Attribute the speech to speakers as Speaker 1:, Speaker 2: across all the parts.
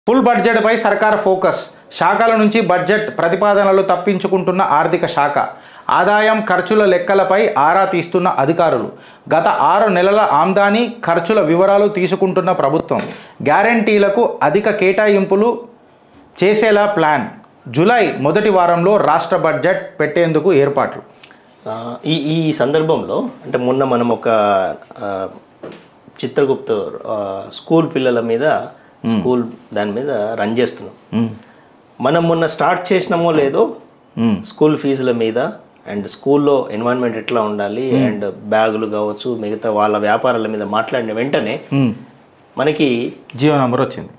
Speaker 1: Full బడ్జెట్పై సర్కార్ focus శాఖల నుంచి బడ్జెట్ ప్రతిపాదనలు తప్పించుకుంటున్న ఆర్థిక శాఖ ఆదాయం ఖర్చుల లెక్కలపై ఆరా తీస్తున్న అధికారులు గత ఆరు నెలల ఆమ్దానీ ఖర్చుల వివరాలు తీసుకుంటున్న ప్రభుత్వం గ్యారంటీలకు అధిక కేటాయింపులు చేసేలా ప్లాన్ జూలై మొదటి వారంలో రాష్ట్ర బడ్జెట్ పెట్టేందుకు ఏర్పాట్లు
Speaker 2: ఆ, ఈ ఈ సందర్భంలో అంటే మొన్న మనం ఒక ఆ, చిత్రగుప్త ఆ, స్కూల్ పిల్లల మీద స్కూల్ దాని మీద రన్ చేస్తున్నాం మనం మొన్న స్టార్ట్ చేసినామో లేదో స్కూల్ ఫీజుల మీద అండ్ స్కూల్లో ఎన్వైరన్మెంట్ ఎట్లా ఉండాలి అండ్ బ్యాగులు కావచ్చు మిగతా వాళ్ళ వ్యాపారాల మీద మాట్లాడిన వెంటనే మనకి
Speaker 1: జియో నంబర్ వచ్చింది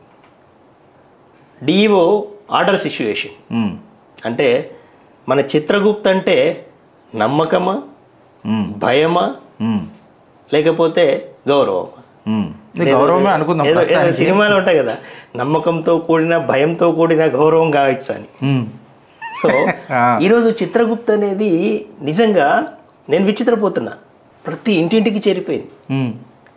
Speaker 2: డిఈఓ ఆర్డర్స్ ఇష్యూయేషన్
Speaker 1: ఉమ్,
Speaker 2: అంటే మన చిత్రగుప్త అంటే నమ్మకమా
Speaker 1: ఉమ్,
Speaker 2: భయమా
Speaker 1: ఉమ్,
Speaker 2: లేకపోతే గౌరవమా
Speaker 1: ఉమ్. ఇది గౌరవమే అనుకుందాం
Speaker 2: ఏదో ఏదో
Speaker 1: ప్రస్తుతానికి.
Speaker 2: సినిమాలు ఉంటాయి కదా నమ్మకంతో కూడిన భయంతో కూడిన గౌరవం కావచ్చు అని
Speaker 1: ఉమ్,
Speaker 2: సో
Speaker 1: ఆ.
Speaker 2: ఈరోజు చిత్రగుప్త అనేది నిజంగా నేను విచిత్రపోతున్నా ప్రతి ఇంటింటికి చేరిపోయింది
Speaker 1: ఉమ్,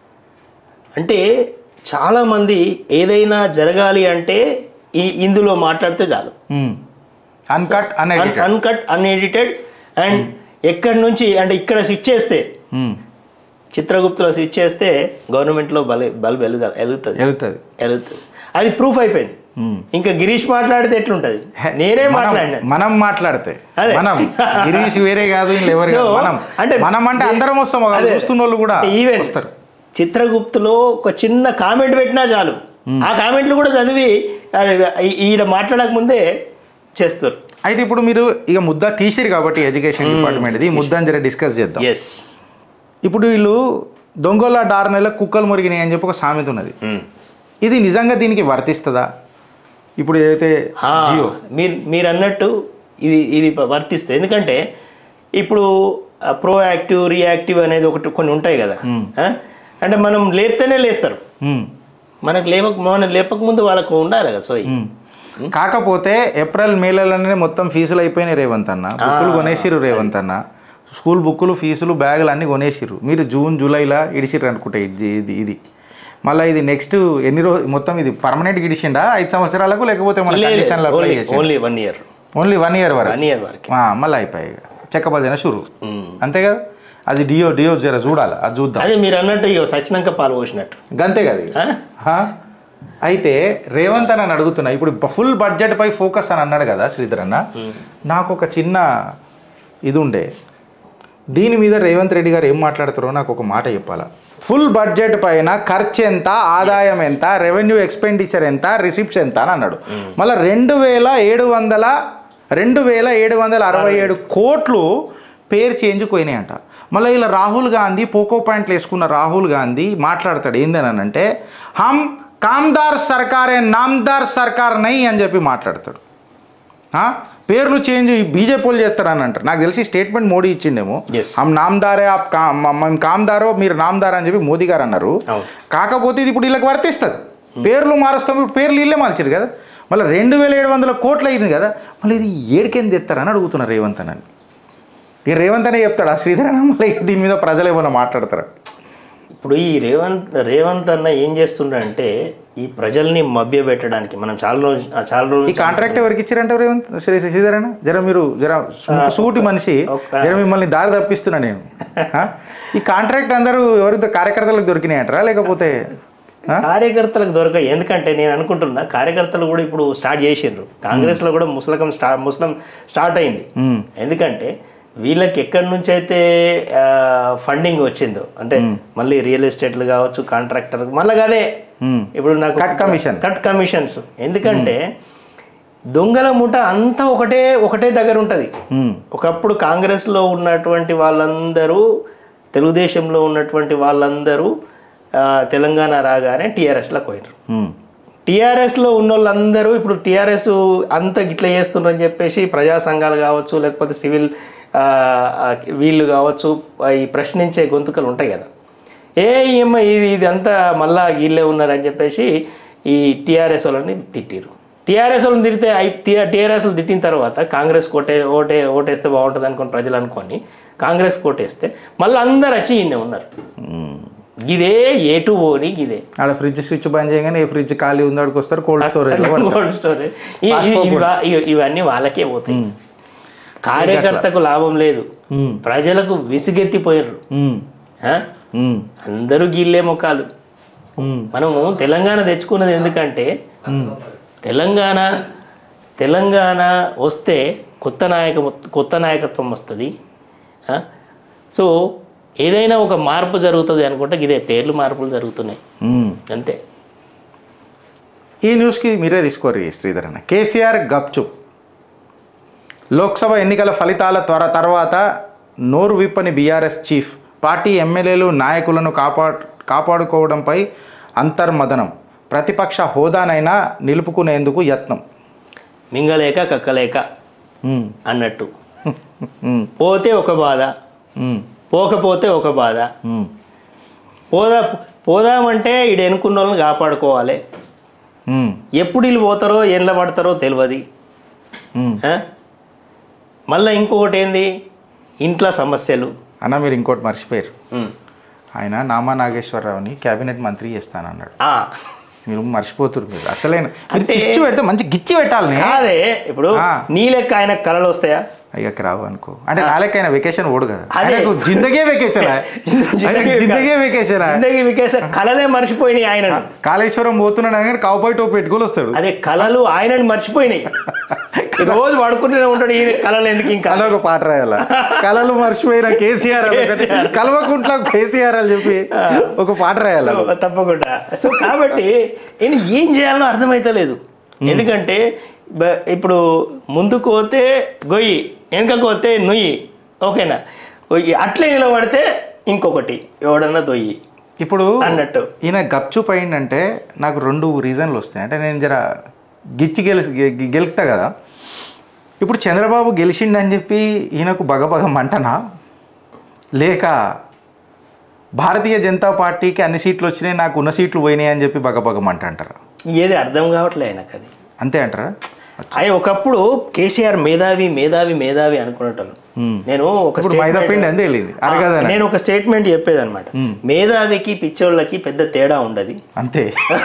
Speaker 2: అంటే చాలామంది ఏదైనా జరగాలి అంటే ఈ ఇందులో మాట్లాడితే చాలు
Speaker 1: ఉమ్. అన్కట్ అనేది
Speaker 2: అన్కట్ అన్ఎడిటెడ్ అండ్ ఎక్కడి నుంచి అంటే ఇక్కడ స్విచ్ చేస్తే
Speaker 1: ఉమ్,
Speaker 2: చిత్రగుప్తలో స్విచ్ చేస్తే గవర్నమెంట్లో బలి బల్బ్ వెలుగ వెలుగుతుంది
Speaker 1: వెళ్తుంది
Speaker 2: వెలుగుతుంది అది ప్రూఫ్ అయిపోయింది
Speaker 1: ఉమ్.
Speaker 2: ఇంకా గిరీష్ మాట్లాడితే ఎట్లుంటుంది నేనే
Speaker 1: మనం-
Speaker 2: మాట్లాడినా
Speaker 1: మనం మాట్లాడితే
Speaker 2: అదే.
Speaker 1: మనం గిరీష్ వేరే కాదు వీళ్ళు ఎవరు కాదు.
Speaker 2: So,
Speaker 1: మనం
Speaker 2: అంటే-
Speaker 1: మనం అంటే అందరం వస్తాం ఒక
Speaker 2: అదే.
Speaker 1: చూస్తున్న వాళ్ళు కూడా
Speaker 2: ఈవెన్
Speaker 1: వస్తారు
Speaker 2: చిత్రగుప్తులో ఒక చిన్న కామెంట్ పెట్టినా చాలు ఆ కామెంట్లు కూడా చదివి అది ఈ- ఈడ మాట్లాడక ముందే చేస్తారు
Speaker 1: అయితే ఇప్పుడు మీరు ఇక ముద్ద తీసిరు కాబట్టి ఎడ్యుకేషన్ డిపార్ట్మెంట్ ఇది ముద్దని జర డిస్కస్ చేద్దాం
Speaker 2: ఎస్
Speaker 1: ఇప్పుడు వీళ్ళు దొంగల డార్ నెల కుక్కలు మురిగినాయి అని చెప్పి ఒక సామెత ఉన్నది ఇది నిజంగా దీనికి వర్తిస్తుందా ఇప్పుడు ఏదైతే జియో
Speaker 2: మీరు మీరు అన్నట్టు ఇది ఇది వర్తిస్తే ఎందుకంటే ఇప్పుడు ప్రో యాక్టివ్ రియాక్టివ్ అనేది ఒకటి కొన్ని ఉంటాయి కదా ఆ? అంటే మనం లేస్తేనే లేస్తారు
Speaker 1: ఉమ్,
Speaker 2: మనకు లేవక మనం లేపక ముందు వాళ్ళకు ఉండాలి కదా సోయి
Speaker 1: ఉమ్. కాకపోతే ఏప్రిల్ మేలలోనే మొత్తం ఫీజులు అయిపోయినాయి రేవంత్ అన్న బుక్కులు కొనేసిరు రేవంత్ అన్న స్కూల్ బుక్కులు ఫీజులు బ్యాగులు అన్నీ కొనేసిరు మీరు జూన్ జూలైలో ఇడిసిరు అనుకుంటా ఇది ఇది ఇది మళ్ళీ ఇది నెక్స్ట్ ఎన్ని రోజు మొత్తం ఇది పర్మనెంట్ ఇడిచిండా ఐదు సంవత్సరాలకు లేకపోతే మన కండిషన్లు అప్లై చేసి
Speaker 2: only one year
Speaker 1: only one year వరకు
Speaker 2: వన్ ఇయర్ వరకు
Speaker 1: ఆ, మళ్ళీ అయిపోయాయి చెక్కబడిన షురు అంతే కదా అది డియో డియో జర చూడాలి అది చూద్దాం
Speaker 2: అదే మీరు అన్నట్టు ఇక సచ్చినాక పాలు పోసినట్టు
Speaker 1: గంతే కదా ఇది.
Speaker 2: ఆ?
Speaker 1: హా? అయితే రేవంత్ అని అడుగుతున్నా ఇప్పుడు ఫుల్ బడ్జెట్ పై ఫోకస్ అని అన్నాడు కదా శ్రీధర్ అన్న నాకు ఒక చిన్న ఇది ఉండే దీని మీద రేవంత్ రెడ్డి గారు ఏం మాట్లాడుతారో నాకు ఒక మాట చెప్పాలా ఫుల్ బడ్జెట్ పైన ఖర్చు ఎంత ఆదాయం ఎంత రెవెన్యూ ఎక్స్పెండిచర్ ఎంత రిసిప్ట్స్ ఎంత అని అన్నాడు మళ్ళీ రెండు వేల ఏడు వందల రెండు వేల ఏడు వందల అరవై ఏడు కోట్లు పేరు చేంజ్ పోయినాయంట మళ్ళీ ఇలా రాహుల్ గాంధీ పోకో పాయింట్లు వేసుకున్న రాహుల్ గాంధీ మాట్లాడతాడు ఏందని అంటే హమ్ కామ్దార్ సర్కారే నామ్దార్ సర్కార్ నై అని చెప్పి మాట్లాడతాడు ఆ? పేర్లు చేంజ్ బీజేపీ వాళ్ళు చేస్తారని అంటారు నాకు తెలిసి స్టేట్మెంట్ మోడీ ఇచ్చిండేమో
Speaker 2: Yes.
Speaker 1: హమ్ నామ్దారే ఆప్ కా మ- మేము కామ్దారో మీరు నామ్దార్ అని చెప్పి మోదీ గారు అన్నారు
Speaker 2: అవును.
Speaker 1: కాకపోతే ఇది ఇప్పుడు వీళ్ళకి వర్తిస్తుంది పేర్లు మారుస్తాం ఇప్పుడు పేర్లు వీళ్ళే మార్చారు కదా మళ్ళీ రెండు వేల ఏడు వందల కోట్లు అయింది కదా మళ్ళీ ఇది ఏడికేం తెస్తారని అడుగుతున్నారు రేవంత్ అని ఇక రేవంత్ అనే చెప్తాడు ఆ శ్రీధర్ అన్న మళ్ళీ దీని మీద ప్రజలు ఏమైనా మాట్లాడతారు
Speaker 2: ఇప్పుడు ఈ రేవంత్ రేవంత్ అన్న ఏం చేస్తుండంటే ఈ ప్రజల్ని మభ్య పెట్టడానికి మనం చాలా రోజు చాలా రోజు
Speaker 1: ఈ కాంట్రాక్ట్ ఎవరికి ఇచ్చారంటే రేవంత్ శ్రీ శ్రీధర్ అన్న జర మీరు జర సు- సూటి మనిషి
Speaker 2: ఒక-
Speaker 1: జర మిమ్మల్ని దారి తప్పిస్తున్నా నేను ఆ? ఈ కాంట్రాక్ట్ అందరూ ఎవరికి కార్యకర్తలకు దొరికినాయంటారా లేకపోతే ఆ?
Speaker 2: కార్యకర్తలకు దొరక ఎందుకంటే నేను అనుకుంటున్నా కార్యకర్తలు కూడా ఇప్పుడు స్టార్ట్ చేసిండ్రు కాంగ్రెస్ లో కూడా ముస్లకం స్టార్ట్ ముస్లిం స్టార్ట్ అయింది
Speaker 1: మ్మ్.
Speaker 2: ఎందుకంటే వీళ్ళకి ఎక్కడి నుంచి అయితే ఫండింగ్ వచ్చిందో అంటే మళ్ళీ రియల్ ఎస్టేట్లు కావచ్చు కాంట్రాక్టర్ మళ్ళీ అదే
Speaker 1: మ్మ్.
Speaker 2: ఇప్పుడు నాకు
Speaker 1: కట్ కమిషన్.
Speaker 2: కట్ కమిషన్స్ ఎందుకంటే దొంగల ముఠ అంతా ఒకటే ఒకటే దగ్గర ఉంటుంది
Speaker 1: మ్మ్.
Speaker 2: ఒకప్పుడు కాంగ్రెస్లో ఉన్నటువంటి వాళ్ళందరూ తెలుగుదేశంలో ఉన్నటువంటి వాళ్ళందరూ ఆ, తెలంగాణ రాగానే టీఆర్ఎస్లోకి పోయినారు
Speaker 1: మ్మ్.
Speaker 2: టీఆర్ఎస్లో ఉన్న వాళ్ళందరూ ఇప్పుడు టీఆర్ఎస్ అంత గిట్ల చేస్తుండ్రని చెప్పేసి ప్రజా సంఘాలు కావచ్చు లేకపోతే సివిల్ ఆ, ఆ, వీళ్ళు కావచ్చు ఆ, ఈ ప్రశ్నించే గొంతుకలు ఉంటాయి కదా ఏ ఏమ్మ ఇది ఇది అంతా మళ్ళా వీళ్ళే ఉన్నారని చెప్పేసి ఈ టీఆర్ఎస్ వాళ్ళని తిట్టిరు టీఆర్ఎస్ వాళ్ళని తిడితే టీఆర్ఎస్ తిట్టిన తర్వాత కాంగ్రెస్ కోటే ఓటే ఓటేస్తే బాగుంటుంది అనుకుని ప్రజలు అనుకొని కాంగ్రెస్ కోటేస్తే మళ్ళీ అందరు వచ్చి ఈయనే ఉన్నారు
Speaker 1: మ్మ్.
Speaker 2: ఇదే ఏటు పోని ఇదే
Speaker 1: ఆడ ఫ్రిడ్జ్ స్విచ్ బంద్ చేయగానే ఏ ఫ్రిడ్జ్ ఖాళీ ఉంది అక్కడికి వస్తారు కోల్డ్ స్టోరేజ్
Speaker 2: కోల్డ్ స్టోరేజ్ ఇ- ఇ- ఇవి వా- ఇ- ఇవన్నీ వాళ్ళకే పోతాయి కార్యకర్తకు లాభం లేదు ప్రజలకు విసుగెత్తిపోయారు ఆ? అందరూ గీళ్ళే ముఖాలు మనము తెలంగాణ తెచ్చుకున్నది ఎందుకంటే తెలంగాణ తెలంగాణ వస్తే కొత్త నాయక కొత్త నాయకత్వం వస్తుంది ఆ? సో ఏదైనా ఒక మార్పు జరుగుతుంది అనుకుంటే ఇదే పేర్లు మార్పులు జరుగుతున్నాయి అంతే
Speaker 1: ఈ న్యూస్కి మీరే తీసుకోరు శ్రీధర్ అన్న కేసీఆర్ గప్చుప్ లోక్సభ ఎన్నికల ఫలితాల త్వర తర్వాత నోరు విప్పని బీఆర్ఎస్ చీఫ్ పార్టీ ఎమ్మెల్యేలు నాయకులను కాపాడు కాపాడుకోవడంపై అంతర్మదనం ప్రతిపక్ష హోదానైనా నిలుపుకునేందుకు యత్నం
Speaker 2: మింగలేక కక్కలేక
Speaker 1: ఉమ్,
Speaker 2: అన్నట్టు
Speaker 1: ఉమ్,
Speaker 2: పోతే ఒక బాధ
Speaker 1: ఉమ్,
Speaker 2: పోకపోతే ఒక బాధ
Speaker 1: ఉమ్,
Speaker 2: పోదా పోదామంటే ఈడు ఎన్నుకున్న వాళ్ళని కాపాడుకోవాలి
Speaker 1: ఉమ్,
Speaker 2: ఎప్పుడు వీళ్ళు పోతారో ఎండ్ల పడతారో తెలియదు
Speaker 1: ఉమ్.
Speaker 2: ఆ? మళ్ళీ ఇంకొకటి ఏంది ఇంట్లో సమస్యలు
Speaker 1: అన్న మీరు ఇంకోటి మర్చిపోయారు
Speaker 2: ఉమ్.
Speaker 1: ఆయన నామా నాగేశ్వరరావుని కేబినెట్ మంత్రి చేస్తానన్నాడు
Speaker 2: ఆ,
Speaker 1: మీరు మర్చిపోతున్నారు మీరు అసలైన మీరు
Speaker 2: అంటే-
Speaker 1: చిచ్చు పెడితే మంచి గిచ్చి పెట్టాలని
Speaker 2: కాదే ఇప్పుడు
Speaker 1: ఆ.
Speaker 2: నీ లెక్క ఆయన కళలు వస్తాయా
Speaker 1: అయ్యకి రావు అనుకో అంటే నాలెక్కైనా వెకేషన్ ఓడు కదా
Speaker 2: అదే.
Speaker 1: ఆయనకు జిందగే వెకేషన్ జిందగే వెకేషన్
Speaker 2: జిందగీ వికేస కళలే మర్చిపోయినాయి ఆయనను
Speaker 1: కాళేశ్వరం పోతున్నాడు అని కావుపాయి టోపు పెట్టుకొని వస్తాడు
Speaker 2: అదే కళలు ఆయనని మర్చిపోయినాయి రోజు పడుకుంటూనే ఉంటాడు ఈయన కళలు ఎందుకు ఇంకా
Speaker 1: అలా ఒక పాట రాయాల కళలు మర్చిపోయిన కేసీఆర్ అని ఒకటి కలవకుంట్ల కేసీఆర్ అని చెప్పి ఒక పాట రాయాల
Speaker 2: సో, తప్పకుండా సో కాబట్టి ఈయన ఏం చేయాలో అర్థమైతలేదు ఎందుకంటే బ- ఇప్పుడు ముందుకు పోతే గొయ్యి వెనకకు పోతే నుయ్యి ఓకేనా ఓ- అట్లే నిలబడితే ఇంకొకటి ఎవడన్నా దొయ్యి
Speaker 1: ఇప్పుడు
Speaker 2: అన్నట్టు
Speaker 1: ఈయన గప్చుప్ అయిందంటే నాకు రెండు రీజన్లు వస్తాయి అంటే నేను జర గిచ్చి గెలి గె- గెలుపుతా కదా ఇప్పుడు చంద్రబాబు గెలిచిండని చెప్పి ఈయనకు బగబగ మంటనా లేక భారతీయ జనతా పార్టీకి అన్ని సీట్లు వచ్చినాయి నాకు ఉన్న సీట్లు పోయినాయి అని చెప్పి బగబగ మంట అంటారా
Speaker 2: ఏది అర్థం కావట్లే ఆయనకు అది
Speaker 1: అంతే అంటారా
Speaker 2: ఆయన ఒకప్పుడు కేసీఆర్ మేధావి మేధావి మేధావి అనుకున్నట్టు
Speaker 1: Hmm.
Speaker 2: నేను ఒక
Speaker 1: ఇప్పుడు మైదా
Speaker 2: statement-
Speaker 1: పిండి అంతే వెళ్ళింది అరగదని
Speaker 2: నేను ఒక స్టేట్మెంట్ చెప్పేది అనమాట మేధావికి పిచ్చోళ్ళకి పెద్ద తేడా ఉండదు
Speaker 1: అంతే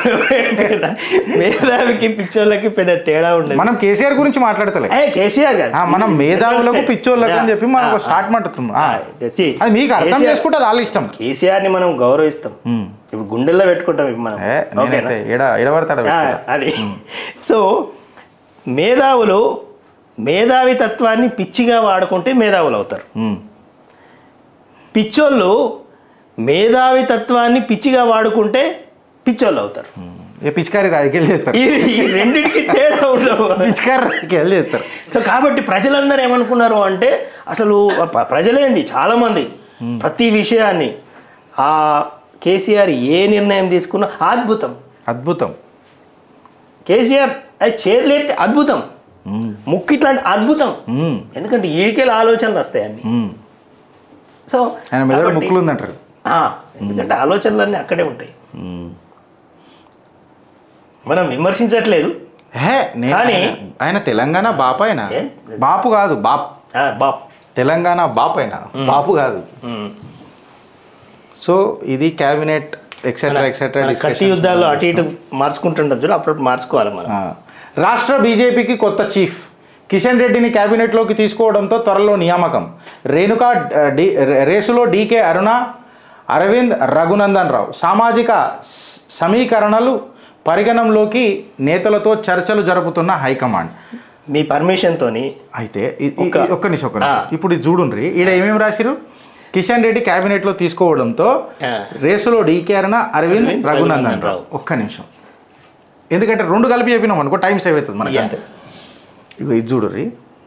Speaker 2: మేధావికి పిచ్చోళ్ళకి పెద్ద తేడా ఉండదు
Speaker 1: మనం కేసీఆర్ గురించి మాట్లాడతలే
Speaker 2: ఏ, కేసీఆర్ కాదు
Speaker 1: ఆ, మనం
Speaker 2: ఇది
Speaker 1: మేధావులకు
Speaker 2: జనరల్ స్టేట్.
Speaker 1: పిచ్చోళ్ళకు అని చెప్పి మనం
Speaker 2: ఆ,
Speaker 1: ఒక షార్ట్ మాట్లాడుతున్నాం
Speaker 2: ఆ,
Speaker 1: ఆ.
Speaker 2: తెచ్చి
Speaker 1: అది మీకు అర్థం
Speaker 2: కేసీఆర్-
Speaker 1: చేసుకుంటే అది వాళ్ళ ఇష్టం
Speaker 2: కేసీఆర్ ని మనం గౌరవిస్తాం
Speaker 1: ఉమ్.
Speaker 2: ఇప్పుడు గుండెల్లో పెట్టుకుంటాం ఇప్పుడు మనం
Speaker 1: ఏ,
Speaker 2: ఓకేనా
Speaker 1: నేనైతే ఎడ ఎడబడతాడు
Speaker 2: ఆ, అది సో మేధావులు మేధావి తత్వాన్ని పిచ్చిగా వాడుకుంటే మేధావులు అవుతారు పిచ్చోళ్ళు మేధావి తత్వాన్ని పిచ్చిగా వాడుకుంటే పిచ్చోళ్ళు అవుతారు
Speaker 1: ఏ పిచికారి రాజకీయాలు చేస్తారు
Speaker 2: ఇది ఈ రెండింటికి తేడా ఉండవు
Speaker 1: పిచికారి రాజకీయాలు చేస్తారు
Speaker 2: సో కాబట్టి ప్రజలందరూ ఏమనుకున్నారు అంటే అసలు ప- ప్రజలేంది చాలామంది ప్రతి విషయాన్ని ఆ కేసీఆర్ ఏ నిర్ణయం తీసుకున్నా అద్భుతం
Speaker 1: అద్భుతం
Speaker 2: కేసీఆర్ అది చేతులేస్తే అద్భుతం
Speaker 1: ఉమ్,
Speaker 2: ముక్కిట్లాంటి అద్భుతం
Speaker 1: ఉమ్,
Speaker 2: ఎందుకంటే ఈడికెళ్ళి ఆలోచనలు వస్తాయి అన్ని
Speaker 1: ఉమ్.
Speaker 2: సో
Speaker 1: ఆయన మెదడు
Speaker 2: కాబట్టి-
Speaker 1: ముక్కులు ఉందంటారు
Speaker 2: ఆ, ఎందుకంటే ఆలోచనలన్నీ అక్కడే ఉంటాయి
Speaker 1: ఉమ్.
Speaker 2: మనం విమర్శించట్లేదు
Speaker 1: హే నేను
Speaker 2: కానీ-
Speaker 1: ఆయన- ఆయన తెలంగాణ బాపు ఆయన
Speaker 2: ఏ?
Speaker 1: బాపు కాదు బాప్
Speaker 2: ఆ, బాప్
Speaker 1: తెలంగాణ బాపు ఆయన బాపు కాదు
Speaker 2: ఉమ్.
Speaker 1: సో ఇది క్యాబినెట్ ఎక్సెట్రా ఎక్సెట్రా
Speaker 2: మన కత్తి యుద్ధాల్లో అటు ఇటు మార్చుకుంటుంటాం చూడు అప్పుడప్పుడు మార్చుకోవాలి మనం
Speaker 1: రాష్ట్ర బీజేపీకి కొత్త చీఫ్ కిషన్ రెడ్డిని కేబినెట్లోకి తీసుకోవడంతో త్వరలో నియామకం రేణుకా ఆ, డి రేసులో డీకే అరుణ అరవింద్ రఘునందన్ రావు సామాజిక స- సమీకరణలు పరిగణంలోకి నేతలతో చర్చలు జరుపుతున్న హైకమాండ్
Speaker 2: మీ పర్మిషన్ తోని
Speaker 1: అయితే ఇ- ఇ-
Speaker 2: ఒక్క-
Speaker 1: ఒక్క నిమిషం ఒక్క నిమిషం.
Speaker 2: ఆ.
Speaker 1: ఇప్పుడు ఇది చూడుండ్రి ఈడ ఏమేమి రాసిరు కిషన్ రెడ్డి కేబినెట్లో తీసుకోవడంతో
Speaker 2: ఆ.
Speaker 1: రేసులో డీకే అరుణ అరవింద్
Speaker 2: అరవింద్
Speaker 1: రఘునందన్
Speaker 2: రఘునందన్
Speaker 1: రావు
Speaker 2: రావు.
Speaker 1: ఒక్క నిమిషం ఎందుకంటే రెండు కలిపి చెప్పినాం అనుకో టైం సేవ్ అవుతుంది మనకి
Speaker 2: Yeah.
Speaker 1: అంతే ఇగో ఇది చూడుర్రి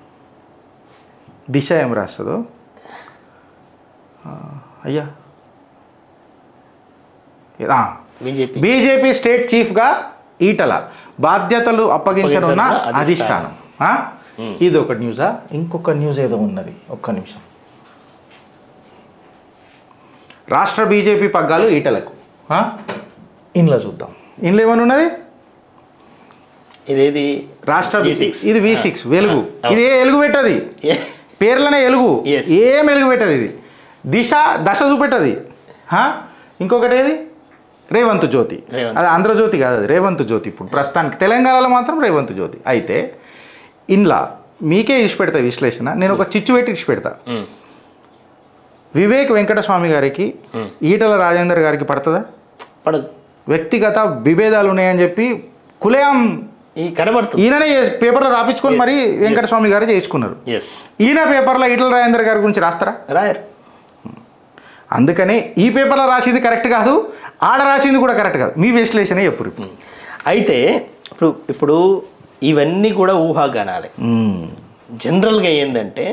Speaker 1: దిశ ఏం రాస్తుందో ఆ, అయ్యా ఆ,
Speaker 2: బీజేపీ
Speaker 1: బీజేపీ స్టేట్ చీఫ్గా ఈటల బాధ్యతలు అప్పగించనున్న
Speaker 2: అప్పగించనున్న
Speaker 1: అధిష్టానం ఆ? ఇది ఒక న్యూసా ఇంకొక న్యూస్ ఏదో ఉన్నది ఒక్క నిమిషం రాష్ట్ర బీజేపీ పగ్గాలు ఈటలకు ఆ? ఇంట్లో చూద్దాం ఇంట్లో ఏమని ఉన్నది
Speaker 2: ఇదేది
Speaker 1: రాష్ట్ర
Speaker 2: V6.
Speaker 1: ఇది వి సిక్స్ వెలుగు ఇది ఏ ఎలుగు పెట్టది
Speaker 2: ఏ-
Speaker 1: పేర్లనే ఎలుగు
Speaker 2: Yes.
Speaker 1: ఏం ఎలుగు పెట్టదు ఇది దిశ దశ చూపెట్టది హా? ఇంకొకటి ఏది రేవంత్ జ్యోతి
Speaker 2: రేవంత్.
Speaker 1: అది ఆంధ్రజ్యోతి కాదు అది రేవంత్ జ్యోతి ఇప్పుడు ప్రస్తుతానికి తెలంగాణలో మాత్రం రేవంత్ జ్యోతి అయితే ఇంట్లో మీకే ఇచ్చి పెడతా విశ్లేషణ నేను ఒక చిచ్చు పెట్టి ఇచ్చి పెడతా
Speaker 2: ఉమ్.
Speaker 1: వివేక్ వెంకటస్వామి గారికి ఈటల రాజేందర్ గారికి పడుతుందా
Speaker 2: పడదు
Speaker 1: వ్యక్తిగత విభేదాలు ఉన్నాయని చెప్పి కులయాం
Speaker 2: ఈ కనబడుతుంది
Speaker 1: ఈయననే చే- పేపర్లో రాపించుకొని మరి వెంకటస్వామి గారు చేసుకున్నారు
Speaker 2: ఎస్
Speaker 1: ఈయన పేపర్లో ఈటల రాజేందర్ గారి గురించి రాస్తారా
Speaker 2: రాయర్
Speaker 1: అందుకనే ఈ పేపర్లో రాసింది కరెక్ట్ కాదు ఆడ రాసింది కూడా కరెక్ట్ కాదు మీ విశ్లేషణ ఎప్పుడు
Speaker 2: అయితే ఇప్పుడు ఇప్పుడు ఇవన్నీ కూడా ఊహాగానాలే జనరల్గా ఏంటంటే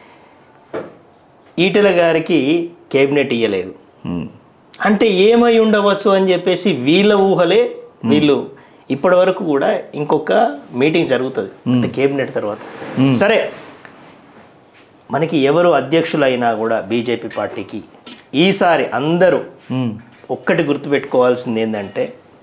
Speaker 2: ఈటెల గారికి కేబినెట్ ఇయ్యలేదు అంటే ఏమై ఉండవచ్చు అని చెప్పేసి వీళ్ళ ఊహలే వీళ్ళు ఇప్పటి వరకు కూడా ఇంకొక మీటింగ్ జరుగుతుంది అంటే కేబినెట్ తర్వాత సరే మనకి ఎవరు అధ్యక్షులైనా కూడా బీజేపీ పార్టీకి ఈసారి అందరూ ఒక్కటి గుర్తుపెట్టుకోవాల్సింది ఏంటంటే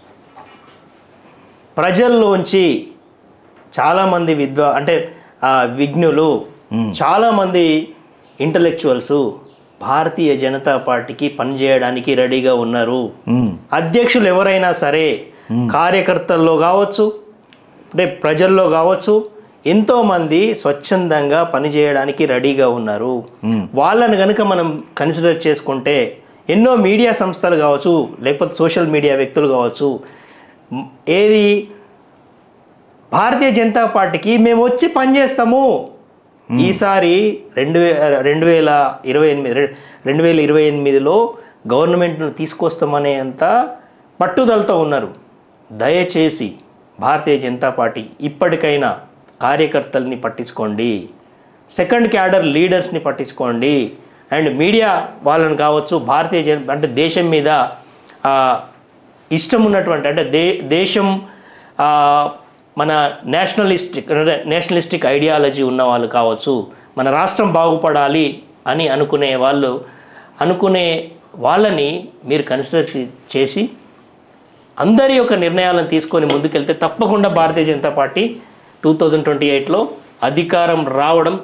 Speaker 2: ప్రజల్లోంచి చాలామంది విద్వా అంటే ఆ, విజ్ఞులు చాలామంది ఇంటలెక్చువల్స్ భారతీయ జనతా పార్టీకి పనిచేయడానికి రెడీగా ఉన్నారు అధ్యక్షులు ఎవరైనా సరే కార్యకర్తల్లో కావచ్చు అంటే ప్రజల్లో కావచ్చు ఎంతోమంది స్వచ్ఛందంగా పనిచేయడానికి రెడీగా ఉన్నారు వాళ్ళని కనుక మనం కన్సిడర్ చేసుకుంటే ఎన్నో మీడియా సంస్థలు కావచ్చు లేకపోతే సోషల్ మీడియా వ్యక్తులు కావచ్చు మ్, ఏది భారతీయ జనతా పార్టీకి మేము వచ్చి పనిచేస్తాము ఈసారి రెండు వే రెండు వేల ఇరవై ఎనిమిది రె- రెండు వేల ఇరవై ఎనిమిదిలో గవర్నమెంట్ను తీసుకొస్తామనే అంత పట్టుదలతో ఉన్నారు దయచేసి భారతీయ జనతా పార్టీ ఇప్పటికైనా కార్యకర్తల్ని పట్టించుకోండి సెకండ్ క్యాడర్ లీడర్స్ని పట్టించుకోండి అండ్ మీడియా వాళ్ళని కావచ్చు భారతీయ జన అంటే దేశం మీద ఆ, ఇష్టం ఉన్నటువంటి అంటే దే దేశం ఆ, మన నేషనలిస్టిక్ అంటే నేషనలిస్టిక్ ఐడియాలజీ ఉన్న వాళ్ళు కావచ్చు మన రాష్ట్రం బాగుపడాలి అని అనుకునే వాళ్ళు అనుకునే వాళ్ళని మీరు కన్సిడర్ చేసి అందరి యొక్క నిర్ణయాలను తీసుకొని ముందుకెళ్తే తప్పకుండా Bharatiya Janata party two thousand twenty ఎయిట్లో అధికారం రావడం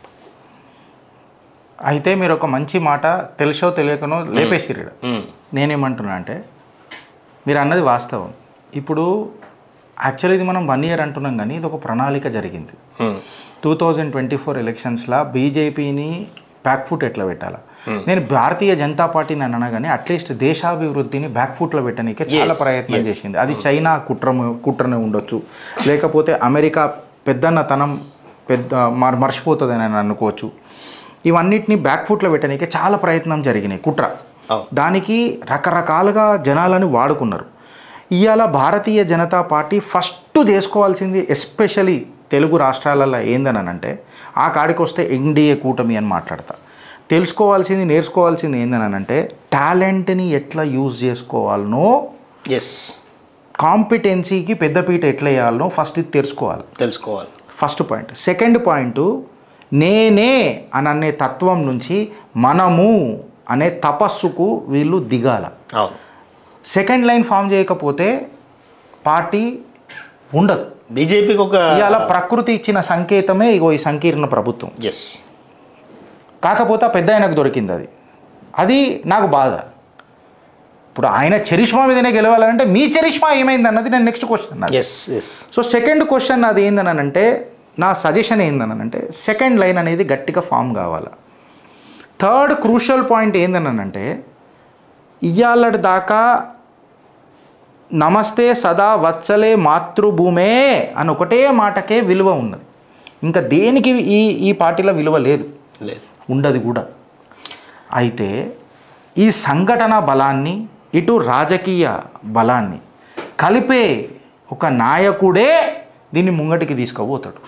Speaker 1: అయితే మీరు ఒక మంచి మాట తెలుసో తెలియకనో లేపేసిరు
Speaker 2: మ్,
Speaker 1: నేనేమంటున్నా అంటే మీరు అన్నది వాస్తవం ఇప్పుడు యాక్చువల్లీ ఇది మనం వన్ ఇయర్ అంటున్నాం కానీ ఇది ఒక ప్రణాళిక జరిగింది
Speaker 2: మ్,
Speaker 1: టూ థౌజండ్ ట్వంటీ ఫోర్ ఎలక్షన్స్లో బీజేపీని బ్యాక్ ఫుట్ ఎట్లా పెట్టాలా నేను భారతీయ జనతా పార్టీని అన్నా కానీ అట్లీస్ట్ దేశాభివృద్ధిని బ్యాక్ ఫుట్లో పెట్టడానికి చాలా
Speaker 2: Yes,
Speaker 1: ప్రయత్నం
Speaker 2: yes.
Speaker 1: చేసింది అది చైనా కుట్ర కుట్రనే ఉండొచ్చు లేకపోతే అమెరికా పెద్దన్న తనం పెద్ద మర్ మర్చిపోతుందని అని అనుకోవచ్చు ఇవన్నిటిని బ్యాక్ ఫుట్లో పెట్టడానికి చాలా ప్రయత్నం జరిగినాయి కుట్ర
Speaker 2: అవును
Speaker 1: దానికి రకరకాలుగా జనాలని వాడుకున్నారు ఇవాళ భారతీయ జనతా పార్టీ ఫస్ట్ చేసుకోవాల్సింది ఎస్పెషలీ తెలుగు రాష్ట్రాలలో ఏందని అంటే ఆ కాడికి వస్తే ఎన్డీఏ కూటమి అని మాట్లాడతా తెలుసుకోవాల్సింది నేర్చుకోవాల్సింది ఏందని అంటే టాలెంట్ని ఎట్లా యూజ్ చేసుకోవాలనో
Speaker 2: ఎస్
Speaker 1: కాంపిటెన్సీకి పెద్దపీట ఎట్లా వేయాలనో ఫస్ట్ ఇది తెలుసుకోవాలి
Speaker 2: తెలుసుకోవాలి
Speaker 1: ఫస్ట్ పాయింట్ సెకండ్ పాయింట్ నేనే అని అనే తత్వం నుంచి మనము అనే తపస్సుకు వీళ్ళు దిగాల
Speaker 2: అవును
Speaker 1: సెకండ్ లైన్ ఫామ్ చేయకపోతే పార్టీ ఉండదు
Speaker 2: బీజేపీకి ఒక
Speaker 1: ఇవాళ ప్రకృతి ఇచ్చిన సంకేతమే ఇగో ఈ సంకీర్ణ ప్రభుత్వం
Speaker 2: ఎస్
Speaker 1: కాకపోతే ఆ పెద్ద ఆయనకు దొరికింది అది అది నాకు బాధ ఇప్పుడు ఆయన చరిష్మా మీదనే గెలవాలంటే మీ చరిష్మా ఏమైంది అన్నది నేను next question
Speaker 2: yes yes
Speaker 1: so second question నాది ఏందనంటే నా సజెషన్ ఏందనంటే సెకండ్ లైన్ అనేది గట్టిగా ఫామ్ కావాలి థర్డ్ క్రూషల్ పాయింట్ ఏందనంటే ఇయ్యాలటి దాకా నమస్తే సదా వచ్చలే మాతృభూమే అని ఒకటే మాటకే విలువ ఉన్నది ఇంకా దేనికి ఈ ఈ పార్టీలో విలువ లేదు
Speaker 2: లేదు
Speaker 1: ఉండదు కూడా అయితే ఈ సంఘటన బలాన్ని ఇటు రాజకీయ బలాన్ని కలిపే ఒక నాయకుడే దీన్ని ముంగటికి తీసుకుపోతాడు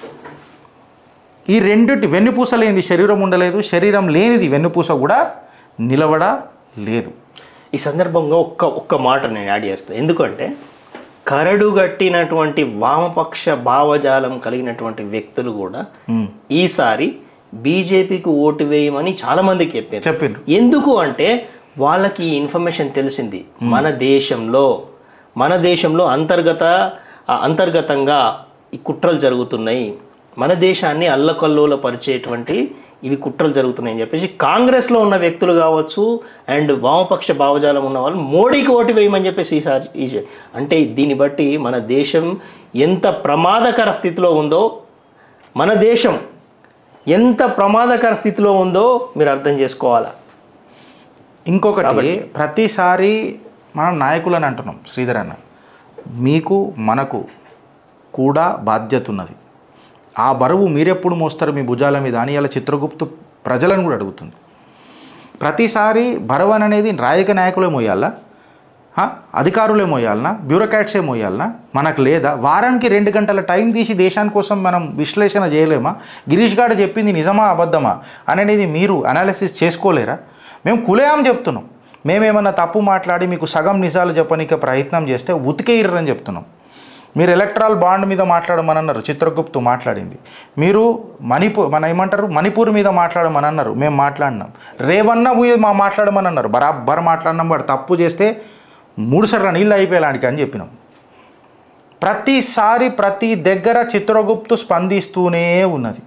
Speaker 1: ఈ రెండిటి వెన్నుపూస లేనిది శరీరం ఉండలేదు శరీరం లేనిది వెన్నుపూస కూడా నిలబడ లేదు
Speaker 2: ఈ సందర్భంగా ఒక్క ఒక్క మాట నేను యాడ్ చేస్తాను ఎందుకంటే కరడుగట్టినటువంటి వామపక్ష భావజాలం కలిగినటువంటి వ్యక్తులు కూడా ఈసారి బీజేపీకి ఓటు వేయమని చాలా మందికి చెప్పారు
Speaker 1: చెప్పిండ్రు
Speaker 2: ఎందుకు అంటే వాళ్ళకి ఈ ఇన్ఫర్మేషన్ తెలిసింది మన దేశంలో మన దేశంలో అంతర్గత ఆ, అంతర్గతంగా ఈ కుట్రలు జరుగుతున్నాయి మన దేశాన్ని అల్లకల్లోల పరిచేటువంటి ఇవి కుట్రలు జరుగుతున్నాయని చెప్పేసి కాంగ్రెస్లో ఉన్న వ్యక్తులు కావచ్చు అండ్ వామపక్ష భావజాలం ఉన్న వాళ్ళు మోడీకి ఓటు వేయమని చెప్పేసి ఈసారి ఈ- అంటే దీన్ని బట్టి మన దేశం ఎంత ప్రమాదకర స్థితిలో ఉందో మన దేశం ఎంత ప్రమాదకర స్థితిలో ఉందో మీరు అర్థం చేసుకోవాలా
Speaker 1: ఇంకొకటి ప్రతిసారి మనం నాయకులని అంటున్నాం శ్రీధర్ అన్న మీకు మనకు కూడా బాధ్యత ఉన్నది ఆ బరువు మీరెప్పుడు మోస్తారు మీ భుజాల మీద అని ఇలా చిత్రగుప్తు ప్రజలను కూడా అడుగుతుంది ప్రతిసారి బరువు అనేది రాజకీయ నాయకులే మోయాలా హా? అధికారులే మోయాలనా బ్యూరోక్రాట్సే మోయాలనా మనకు లేదా వారానికి రెండు గంటల టైం తీసి దేశాని కోసం మనం విశ్లేషణ చేయలేమా గిరీష్ గారు చెప్పింది నిజమా అబద్ధమా అనేది మీరు అనాలిసిస్ చేసుకోలేరా మేము కులేం చెప్తున్నాం మేమేమన్నా తప్పు మాట్లాడి మీకు సగం నిజాలు చెప్పనీకే ప్రయత్నం చేస్తే ఉతికేయరని చెప్తున్నాం మీరు ఎలక్ట్రాల్ బాండ్ మీద మాట్లాడమని చిత్రగుప్తు మాట్లాడింది మీరు మణిపూర్ మన ఏమంటారు మణిపూర్ మీద మాట్లాడమని అన్నారు మేము మాట్లాడినాం రేవన్న మీద మా మాట్లాడమని అన్నారు బరాబర్ మాట్లాడినాం వాడు తప్పు చేస్తే మూడు సార్లు నీళ్ళు అయిపోయేలానికి అని చెప్పినాం ప్రతిసారి ప్రతి దగ్గర చిత్రగుప్తు స్పందిస్తూనే ఉన్నది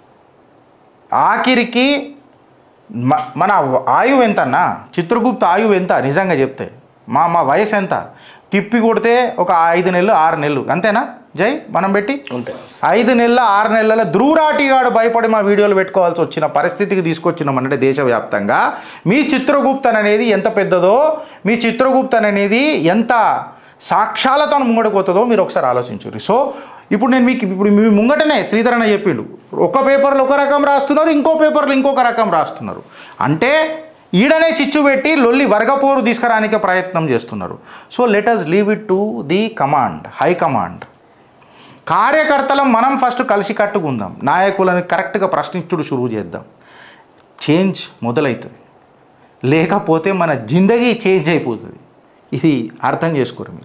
Speaker 1: ఆఖరికి మ- మన ఆయువు ఎంతన్నా చిత్రగుప్త ఆయువు ఎంత నిజంగా చెప్తే మా మా వయసు ఎంత తిప్పి కొడితే ఒక ఐదు నెలలు ఆరు నెలలు అంతేనా జై మనం పెట్టి
Speaker 2: అంతే
Speaker 1: ఐదు నెలల ఆరు నెలల ధ్రువరాటిగాడు భయపడి మా వీడియోలు పెట్టుకోవాల్సి వచ్చిన పరిస్థితికి తీసుకొచ్చినాం అంటే దేశవ్యాప్తంగా మీ చిత్రగుప్తన్ అనేది ఎంత పెద్దదో మీ చిత్రగుప్తన్ అనేది ఎంత సాక్ష్యాలతో ముంగడిపోతుందో మీరు ఒకసారి ఆలోచించుర్రి సో ఇప్పుడు నేను మీకు ఇప్పుడు మీ ముంగటనే శ్రీధర్ అన్న చెప్పిండు ఒక పేపర్లో ఒక రకం రాస్తున్నారు ఇంకో పేపర్లో ఇంకొక రకం రాస్తున్నారు అంటే ఈడనే చిచ్చు పెట్టి లొల్లి వర్గపోరు తీసుకురానికే ప్రయత్నం చేస్తున్నారు so let us leave it to the command high command కార్యకర్తలం మనం ఫస్ట్ కలిసి కట్టుకుందాం నాయకులను కరెక్ట్గా ప్రశ్నించుడు షురువు చేద్దాం చేంజ్ మొదలవుతుంది లేకపోతే మన జిందగీ చేంజ్ అయిపోతుంది ఇది అర్థం చేసుకోరు మీరు